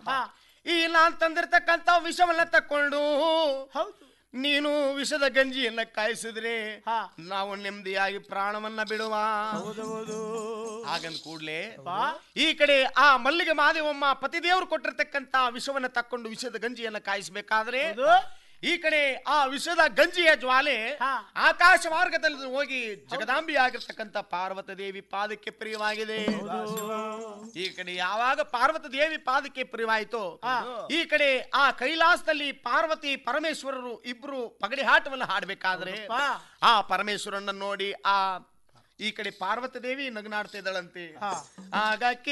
ಹಾ. ಈ ನಾನ್ ತಂದಿರ್ತಕ್ಕಂತ ವಿಷವನ್ನ ತಕೊಂಡು ಹೌದು ನೀನು ವಿಷದ ಗಂಜಿಯನ್ನ ಕಾಯಿಸಿದ್ರೆ ಹಾ. ನಾವು ನೆಮ್ಮದಿಯಾಗಿ ಪ್ರಾಣವನ್ನ ಬಿಡುವ ಹೌದೌದು ಹಾಗಂದ್ ಕೂಡ್ಲೆ ಬಾ. ಈ ಕಡೆ ಆ ಮಲ್ಲಿಗೆ ಮಾದೇವಮ್ಮ ಪತಿದೇವರು ಕೊಟ್ಟಿರ್ತಕ್ಕಂತ ವಿಷವನ್ನ ತಕ್ಕೊಂಡು ವಿಷದ ಗಂಜಿಯನ್ನ ಕಾಯಿಸಬೇಕಾದ್ರೆ ಹೌದು ಈ ಕಡೆ ಆ ವಿಷದ ಗಂಜಿಯ ಜ್ವಾಲೆ ಹಾ. ಆಕಾಶ ಮಾರ್ಗದಲ್ಲಿ ಹೋಗಿ ಜಗದಾಂಬಿ ಆಗಿರ್ತಕ್ಕಂಥ ಪಾರ್ವತ ದೇವಿ ಪಾದಕ್ಕೆ ಪ್ರಿಯವಾಗಿದೆ ಈ ಕಡೆ ಯಾವಾಗ ಪಾರ್ವತ ದೇವಿ ಪಾದಕ್ಕೆ ಪ್ರಿಯವಾಯಿತು ಹಾ. ಈ ಕಡೆ ಆ ಕೈಲಾಸದಲ್ಲಿ ಪಾರ್ವತಿ ಪರಮೇಶ್ವರರು ಇಬ್ರು ಪಗಡಿ ಹಾಟವನ್ನು ಹಾಡಬೇಕಾದ್ರೆ ಬಾ. ಆ ಪರಮೇಶ್ವರನ್ನ ನೋಡಿ ಆ ಈ ಕಡೆ ಪಾರ್ವತ ದೇವಿ ನಗನಾಡ್ತಾ ಇದ್ದಳಂತೆ ಹಾ. ಆಗ